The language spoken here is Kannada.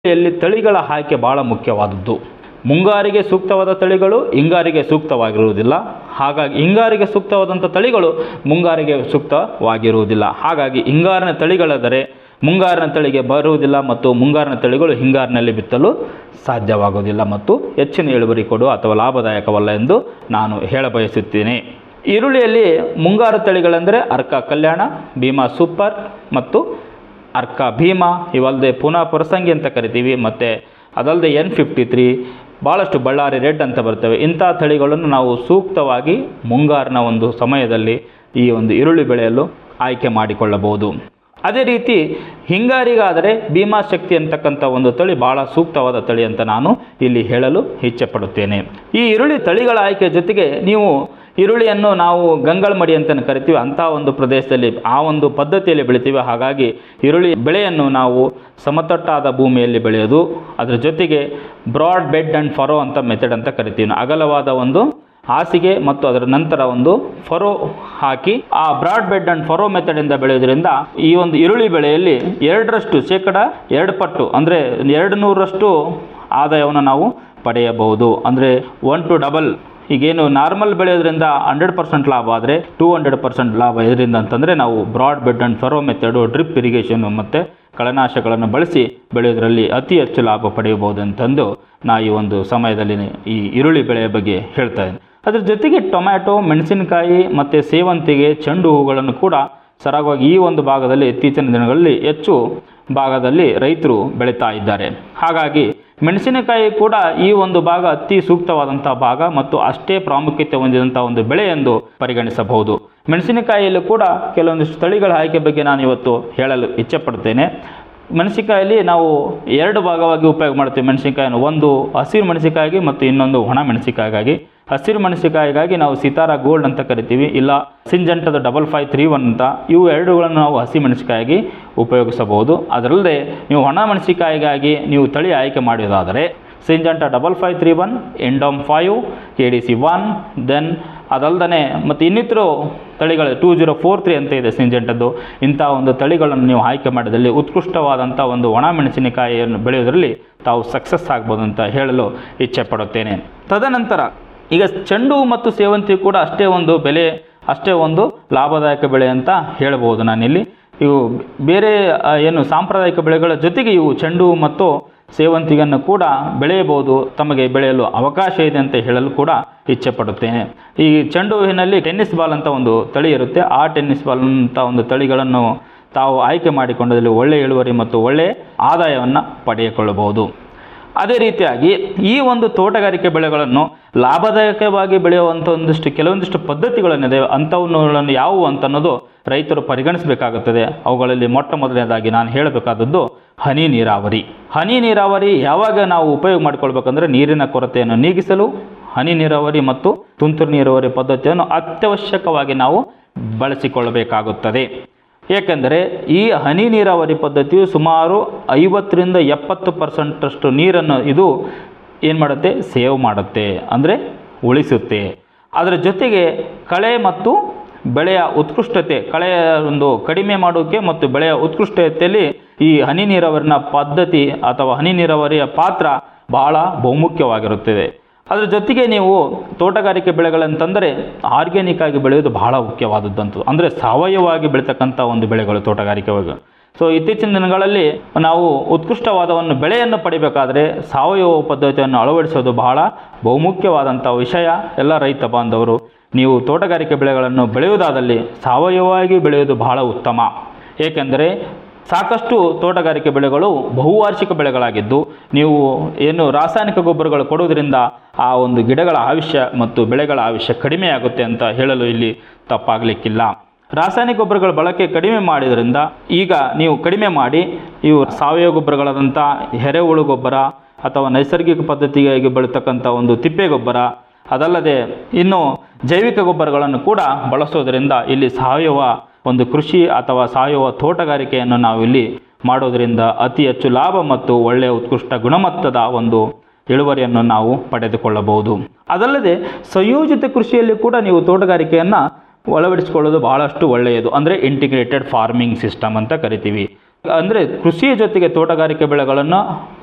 ಇಲ್ಲಿ ತಳಿಗಳ ಆಯ್ಕೆ ಬಹಳ ಮುಖ್ಯವಾದದ್ದು ಮುಂಗಾರಿಗೆ ಸೂಕ್ತವಾದ ತಳಿಗಳು ಹಿಂಗಾರಿಗೆ ಸೂಕ್ತವಾಗಿರುವುದಿಲ್ಲ ಹಾಗಾಗಿ ಹಿಂಗಾರಿಗೆ ಸೂಕ್ತವಾದಂಥ ತಳಿಗಳು ಮುಂಗಾರಿಗೆ ಸೂಕ್ತವಾಗಿರುವುದಿಲ್ಲ ಹಾಗಾಗಿ ಹಿಂಗಾರಿನ ತಳಿಗಳಾದರೆ ಮುಂಗಾರಿನ ತಳಿಗೆ ಬರುವುದಿಲ್ಲ ಮತ್ತು ಮುಂಗಾರಿನ ತಳಿಗಳು ಹಿಂಗಾರಿನಲ್ಲಿ ಬಿತ್ತಲು ಸಾಧ್ಯವಾಗುವುದಿಲ್ಲ ಮತ್ತು ಹೆಚ್ಚಿನ ಇಳುವರಿ ಕೊಡುವ ಅಥವಾ ಲಾಭದಾಯಕವಲ್ಲ ಎಂದು ನಾನು ಹೇಳಬಯಸುತ್ತೇನೆ ಈರುಳ್ಳಿಯಲ್ಲಿ ಮುಂಗಾರು ತಳಿಗಳೆಂದರೆ ಅರ್ಕ ಕಲ್ಯಾಣ ಭೀಮಾ ಸೂಪರ್ ಮತ್ತು ಅರ್ಕ ಭೀಮಾ ಇವಲ್ಲದೆ ಪುನಃ ಪುರಸಂಗಿ ಅಂತ ಕರಿತೀವಿ ಮತ್ತು ಅದಲ್ಲದೆ ಎನ್ ಫಿಫ್ಟಿ ತ್ರೀ ಭಾಳಷ್ಟು ಬಳ್ಳಾರಿ ರೆಡ್ ಅಂತ ಬರ್ತವೆ ಇಂಥ ತಳಿಗಳನ್ನು ನಾವು ಸೂಕ್ತವಾಗಿ ಮುಂಗಾರಿನ ಒಂದು ಸಮಯದಲ್ಲಿ ಈ ಒಂದು ಈರುಳ್ಳಿ ಬೆಳೆಯಲು ಆಯ್ಕೆ ಮಾಡಿಕೊಳ್ಳಬಹುದು ಅದೇ ರೀತಿ ಹಿಂಗಾರಿಗಾದರೆ ಭೀಮಾ ಶಕ್ತಿ ಅಂತಕ್ಕಂಥ ಒಂದು ತಳಿ ಭಾಳ ಸೂಕ್ತವಾದ ತಳಿ ಅಂತ ನಾನು ಇಲ್ಲಿ ಹೇಳಲು ಇಚ್ಛೆಪಡುತ್ತೇನೆ ಈ ಈರುಳ್ಳಿ ತಳಿಗಳ ಆಯ್ಕೆ ಜೊತೆಗೆ ನೀವು ಈರುಳ್ಳಿಯನ್ನು ನಾವು ಗಂಗಳ ಮಡಿ ಅಂತ ಕರಿತೀವಿ ಅಂಥ ಒಂದು ಪ್ರದೇಶದಲ್ಲಿ ಆ ಒಂದು ಪದ್ಧತಿಯಲ್ಲಿ ಬೆಳಿತೀವಿ ಹಾಗಾಗಿ ಈರುಳ್ಳಿ ಬೆಳೆಯನ್ನು ನಾವು ಸಮತಟ್ಟಾದ ಭೂಮಿಯಲ್ಲಿ ಬೆಳೆಯೋದು ಅದರ ಜೊತೆಗೆ ಬ್ರಾಡ್ ಬೆಡ್ ಆ್ಯಂಡ್ ಫರೋ ಅಂತ ಮೆಥಡ್ ಅಂತ ಕರಿತೀವಿ ನಾವು. ಅಗಲವಾದ ಒಂದು ಹಾಸಿಗೆ ಮತ್ತು ಅದರ ನಂತರ ಒಂದು ಫರೋ ಹಾಕಿ ಆ ಬ್ರಾಡ್ ಬೆಡ್ ಅಂಡ್ ಫರೋ ಮೆಥಡಿಂದ ಬೆಳೆಯೋದ್ರಿಂದ ಈ ಒಂದು ಈರುಳ್ಳಿ ಬೆಳೆಯಲ್ಲಿ ಎರಡರಷ್ಟು ಶೇಕಡ ಎರಡು ಪಟ್ಟು ಅಂದರೆ ಎರಡು ನೂರರಷ್ಟು ಆದಾಯವನ್ನು ನಾವು ಪಡೆಯಬಹುದು ಅಂದರೆ ಒನ್ ಟು ಡಬಲ್ ಈಗೇನು ನಾರ್ಮಲ್ ಬೆಳೆಯೋದ್ರಿಂದ ಹಂಡ್ರೆಡ್ ಪರ್ಸೆಂಟ್ ಲಾಭ ಆದರೆ ಟೂ ಹಂಡ್ರೆಡ್ ಪರ್ಸೆಂಟ್ ಲಾಭ ಇದರಿಂದ ಅಂತಂದರೆ ನಾವು broad bed and furrow method drip irrigation ಮತ್ತು ಕಳೆನಾಶಕಗಳನ್ನು ಬಳಸಿ ಬೆಳೆಯೋದ್ರಲ್ಲಿ ಅತಿ ಹೆಚ್ಚು ಲಾಭ ಪಡೆಯಬಹುದು ಅಂತಂದು ನಾ ಈ ಒಂದು ಸಮಯದಲ್ಲಿ ಈ ಈರುಳ್ಳಿ ಬೆಳೆಯ ಬಗ್ಗೆ ಹೇಳ್ತಾ ಇದ್ದೀನಿ ಅದ್ರ ಜೊತೆಗೆ ಟೊಮ್ಯಾಟೊ ಮೆಣಸಿನಕಾಯಿ ಮತ್ತು ಸೇವಂತಿಗೆ ಚೆಂಡು ಹೂಗಳನ್ನು ಕೂಡ ಸರಾಗವಾಗಿ ಈ ಒಂದು ಭಾಗದಲ್ಲಿ ಇತ್ತೀಚಿನ ದಿನಗಳಲ್ಲಿ ಹೆಚ್ಚು ಭಾಗದಲ್ಲಿ ರೈತರು ಬೆಳೀತಾ ಇದ್ದಾರೆ ಹಾಗಾಗಿ ಮೆಣಸಿನಕಾಯಿ ಕೂಡ ಈ ಒಂದು ಭಾಗ ಅತಿ ಸೂಕ್ತವಾದಂಥ ಭಾಗ ಮತ್ತು ಅಷ್ಟೇ ಪ್ರಾಮುಖ್ಯತೆ ಹೊಂದಿದಂಥ ಒಂದು ಬೆಳೆ ಎಂದು ಪರಿಗಣಿಸಬಹುದು ಮೆಣಸಿನಕಾಯಿಯಲ್ಲೂ ಕೂಡ ಕೆಲವೊಂದಿಷ್ಟು ತಳಿಗಳ ಆಯ್ಕೆ ಬಗ್ಗೆ ನಾನು ಇವತ್ತು ಹೇಳಲು ಇಚ್ಛೆಪಡ್ತೇನೆ ಮೆಣಸಿನಕಾಯಲ್ಲಿ ನಾವು ಎರಡು ಭಾಗವಾಗಿ ಉಪಯೋಗ ಮಾಡ್ತೀವಿ ಮೆಣಸಿನಕಾಯಿನ ಒಂದು ಹಸಿರು ಮೆಣಸಿನಕಾಯಿಗೆ ಮತ್ತು ಇನ್ನೊಂದು ಒಣ ಮೆಣಸಿನಕಾಯಿಗಾಗಿ ಹಸಿರು ಮೆಣಸಿನಕಾಯಿಗಾಗಿ ನಾವು ಸಿತಾರಾ ಗೋಲ್ಡ್ ಅಂತ ಕರಿತೀವಿ ಇಲ್ಲ ಸಿಂಜಂಟದ ಡಬಲ್ ಫೈವ್ ತ್ರೀ ಒನ್ ಅಂತ ಇವು ಎರಡುಗಳನ್ನು ನಾವು ಹಸಿ ಮೆಣಸಿನಕಾಯಿಗೆ ಉಪಯೋಗಿಸಬಹುದು ಅದರಲ್ಲದೆ ನೀವು ಒಣ ಮೆಣಸಿನಕಾಯಿಗಾಗಿ ನೀವು ತಳಿ ಆಯ್ಕೆ ಮಾಡೋದಾದರೆ Syngenta double five three one ಎಂಡೋಮ್ five K D C one then ಅದಲ್ಲದೆ ಮತ್ತು ಇನ್ನಿತರು ತಳಿಗಳು ಟೂ ಜೀರೋ ಫೋರ್ ತ್ರೀ ಅಂತ ಇದೆ ಸಿಂಜೆಂಟದ್ದು ಇಂಥ ಒಂದು ತಳಿಗಳನ್ನು ನೀವು ಆಯ್ಕೆ ಮಾಡಿದಲ್ಲಿ ಉತ್ಕೃಷ್ಟವಾದಂಥ ಒಂದು ಒಣ ಮೆಣಸಿನಕಾಯಿಯನ್ನು ಬೆಳೆಯೋದರಲ್ಲಿ ತಾವು ಸಕ್ಸಸ್ ಆಗ್ಬೋದು ಅಂತ ಹೇಳಲು ಇಚ್ಛೆ ಪಡುತ್ತೇನೆ ತದನಂತರ ಈಗ ಚೆಂಡು ಹೂ ಮತ್ತು ಸೇವಂತಿ ಕೂಡ ಅಷ್ಟೇ ಒಂದು ಬೆಲೆ ಅಷ್ಟೇ ಒಂದು ಲಾಭದಾಯಕ ಬೆಳೆ ಅಂತ ಹೇಳ್ಬೋದು ನಾನಿಲ್ಲಿ ಇವು ಬೇರೆ ಆ, ಏನು ಸಾಂಪ್ರದಾಯಿಕ ಬೆಳೆಗಳ ಜೊತೆಗೆ ಇವು ಚೆಂಡು ಹೂ ಮತ್ತು ಸೇವಂತಿಗೆಯನ್ನು ಕೂಡ ಬೆಳೆಯಬಹುದು ತಮಗೆ ಬೆಳೆಯಲು ಅವಕಾಶ ಇದೆ ಅಂತ ಹೇಳಲು ಕೂಡ ಇಚ್ಛೆ ಪಡುತ್ತೇನೆ ಈ ಚೆಂಡು ಹೂವಿನಲ್ಲಿ ಟೆನ್ನಿಸ್ ಬಾಲ್ ಅಂತ ಒಂದು ತಳಿ ಇರುತ್ತೆ ಆ ಟೆನ್ನಿಸ್ ಬಾಲ್ ಅಂತ ಒಂದು ತಳಿಗಳನ್ನು ತಾವು ಆಯ್ಕೆ ಮಾಡಿಕೊಂಡಲ್ಲಿ ಒಳ್ಳೆಯ ಇಳುವರಿ ಮತ್ತು ಒಳ್ಳೆಯ ಆದಾಯವನ್ನು ಪಡೆದುಕೊಳ್ಳಬಹುದು ಅದೇ ರೀತಿಯಾಗಿ ಈ ಒಂದು ತೋಟಗಾರಿಕೆ ಬೆಳೆಗಳನ್ನು ಲಾಭದಾಯಕವಾಗಿ ಬೆಳೆಯುವಂಥ ಒಂದಿಷ್ಟು ಕೆಲವೊಂದಿಷ್ಟು ಪದ್ಧತಿಗಳನ್ನಿದೆ ಅಂಥವುಗಳನ್ನು ಯಾವುವು ಅಂತ ಅನ್ನೋದು ರೈತರು ಪರಿಗಣಿಸಬೇಕಾಗುತ್ತದೆ ಅವುಗಳಲ್ಲಿ ಮೊಟ್ಟ ಮೊದಲನೇದಾಗಿ ನಾನು ಹೇಳಬೇಕಾದದ್ದು ಹನಿ ನೀರಾವರಿ ಹನಿ ನೀರಾವರಿ ಯಾವಾಗ ನಾವು ಉಪಯೋಗ ಮಾಡಿಕೊಳ್ಬೇಕಂದ್ರೆ ನೀರಿನ ಕೊರತೆಯನ್ನು ನೀಗಿಸಲು ಹನಿ ನೀರಾವರಿ ಮತ್ತು ತುಂತುರು ನೀರಾವರಿ ಪದ್ಧತಿಯನ್ನು ಅತ್ಯವಶ್ಯಕವಾಗಿ ನಾವು ಬಳಸಿಕೊಳ್ಳಬೇಕಾಗುತ್ತದೆ ಏಕೆಂದರೆ ಈ ಹನಿ ನೀರಾವರಿ ಪದ್ಧತಿಯು ಸುಮಾರು ಐವತ್ತರಿಂದ ಎಪ್ಪತ್ತು ಪರ್ಸೆಂಟಷ್ಟು ನೀರನ್ನು ಇದು ಏನು ಮಾಡುತ್ತೆ ಸೇವ್ ಮಾಡುತ್ತೆ ಅಂದರೆ ಉಳಿಸುತ್ತೆ ಅದರ ಜೊತೆಗೆ ಕಳೆ ಮತ್ತು ಬೆಳೆಯ ಉತ್ಕೃಷ್ಟತೆ ಕಳೆಯ ಒಂದು ಕಡಿಮೆ ಮಾಡೋಕ್ಕೆ ಮತ್ತು ಬೆಳೆಯ ಉತ್ಕೃಷ್ಟತೆಯಲ್ಲಿ ಈ ಹನಿ ನೀರಾವರಿನ ಪದ್ಧತಿ ಅಥವಾ ಹನಿ ನೀರಾವರಿಯ ಪಾತ್ರ ಬಹಳ ಬಹುಮುಖ್ಯವಾಗಿರುತ್ತದೆ ಅದರ ಜೊತೆಗೆ ನೀವು ತೋಟಗಾರಿಕೆ ಬೆಳೆಗಳಂತಂದರೆ ಆರ್ಗ್ಯಾನಿಕ್ ಆಗಿ ಬೆಳೆಯೋದು ಬಹಳ ಮುಖ್ಯವಾದದ್ದಂತು ಅಂದರೆ ಸಾವಯವವಾಗಿ ಬೆಳೀತಕ್ಕಂಥ ಒಂದು ಬೆಳೆಗಳು ತೋಟಗಾರಿಕೆ ಒಳಗೆ. ಸೊ ಇತ್ತೀಚಿನ ದಿನಗಳಲ್ಲಿ ನಾವು ಉತ್ಕೃಷ್ಟವಾದವನ್ನು ಬೆಳೆಯನ್ನು ಪಡಿಬೇಕಾದ್ರೆ ಸಾವಯವ ಪದ್ಧತಿಯನ್ನು ಅಳವಡಿಸೋದು ಬಹಳ ಬಹುಮುಖ್ಯವಾದಂಥ ವಿಷಯ ಎಲ್ಲ ರೈತ ಬಾಂಧವರು ನೀವು ತೋಟಗಾರಿಕೆ ಬೆಳೆಗಳನ್ನು ಬೆಳೆಯುವುದಾದಲ್ಲಿ ಸಾವಯವವಾಗಿ ಬೆಳೆಯೋದು ಬಹಳ ಉತ್ತಮ ಏಕೆಂದರೆ ಸಾಕಷ್ಟು ತೋಟಗಾರಿಕೆ ಬೆಳೆಗಳು ಬಹುವಾರ್ಷಿಕ ಬೆಳೆಗಳಾಗಿದ್ದು ನೀವು ಏನು ರಾಸಾಯನಿಕ ಗೊಬ್ಬರಗಳು ಕೊಡುವುದರಿಂದ ಆ ಒಂದು ಗಿಡಗಳ ಆಯುಷ್ಯ ಮತ್ತು ಬೆಳೆಗಳ ಆಯುಷ್ಯ ಕಡಿಮೆಯಾಗುತ್ತೆ ಅಂತ ಹೇಳಲು ಇಲ್ಲಿ ತಪ್ಪಾಗಲಿಕ್ಕಿಲ್ಲ ರಾಸಾಯನಿಕ ಗೊಬ್ಬರಗಳ ಬಳಕೆ ಕಡಿಮೆ ಮಾಡಿದ್ರಿಂದ ಈಗ ನೀವು ಕಡಿಮೆ ಮಾಡಿ ಇವು ಸಾವಯವ ಗೊಬ್ಬರಗಳಾದಂಥ ಎರೆಹುಳು ಗೊಬ್ಬರ ಅಥವಾ ನೈಸರ್ಗಿಕ ಪದ್ಧತಿಯಾಗಿ ಬೆಳೀತಕ್ಕಂಥ ಒಂದು ತಿಪ್ಪೆ ಗೊಬ್ಬರ ಅದಲ್ಲದೆ ಇನ್ನು ಜೈವಿಕ ಗೊಬ್ಬರಗಳನ್ನು ಕೂಡ ಬಳಸೋದರಿಂದ ಇಲ್ಲಿ ಸಾವಯವ ಒಂದು ಕೃಷಿ ಅಥವಾ ಸಾವಯವ ತೋಟಗಾರಿಕೆಯನ್ನು ನಾವಿಲ್ಲಿ ಮಾಡೋದರಿಂದ ಅತಿ ಹೆಚ್ಚು ಲಾಭ ಮತ್ತು ಒಳ್ಳೆಯ ಉತ್ಕೃಷ್ಟ ಗುಣಮಟ್ಟದ ಒಂದು ಇಳುವರಿಯನ್ನು ನಾವು ಪಡೆದುಕೊಳ್ಳಬಹುದು ಅದಲ್ಲದೆ ಸಂಯೋಜಿತ ಕೃಷಿಯಲ್ಲಿ ಕೂಡ ನೀವು ತೋಟಗಾರಿಕೆಯನ್ನು ಅಳವಡಿಸಿಕೊಳ್ಳೋದು ಬಹಳಷ್ಟು ಒಳ್ಳೆಯದು ಅಂದರೆ ಇಂಟಿಗ್ರೇಟೆಡ್ ಫಾರ್ಮಿಂಗ್ ಸಿಸ್ಟಮ್ ಅಂತ ಕರಿತೀವಿ ಅಂದರೆ ಕೃಷಿಯ ಜೊತೆಗೆ ತೋಟಗಾರಿಕೆ ಬೆಳೆಗಳನ್ನು